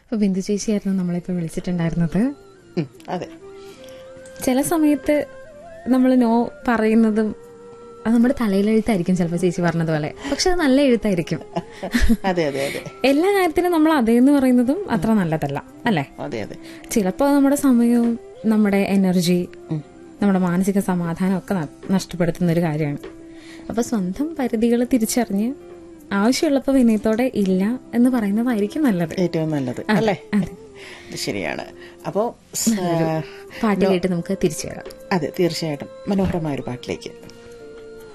അപ്പൊ ബിന്ദു ചേച്ചിയായിരുന്നു നമ്മളിപ്പോ വിളിച്ചിട്ടുണ്ടായിരുന്നത് ഉം, അതെ ചില സമയത്ത് നമ്മൾ നോ പറയുന്നതും അത് നമ്മുടെ തലയിലെഴുത്തായിരിക്കും ചിലപ്പോൾ ചേച്ചി പറഞ്ഞതുപോലെ പക്ഷെ അത് നല്ല എഴുത്തായിരിക്കും അതെ അതെ അതെ എല്ലാ കാര്യത്തിനും നമ്മൾ അതേന്ന് പറയുന്നതും അത്ര നല്ലതല്ല അല്ലേ അതെ അതെ ചിലപ്പോൾ നമ്മുടെ സമയവും നമ്മുടെ എനർജി നമ്മുടെ മാനസിക സമാധാനം ഒക്കെ ന- നഷ്ടപ്പെടുത്തുന്ന ഒരു കാര്യമാണ് അപ്പൊ സ്വന്തം പരിധികൾ തിരിച്ചറിഞ്ഞ് ആവശ്യമുള്ളപ്പോൾ വിനയത്തോടെ ഇല്ല എന്ന് പറയുന്നതായിരിക്കും നല്ലത് ഏറ്റവും നല്ലത് അല്ലേ അത് ശരിയാണ് അപ്പോ സ- പാട്ട് കേട്ട് നമുക്ക് തിരിച്ചു വരാം അതെ തീർച്ചയായിട്ടും മനോഹരമായ ഒരു പാട്ടിലേക്ക്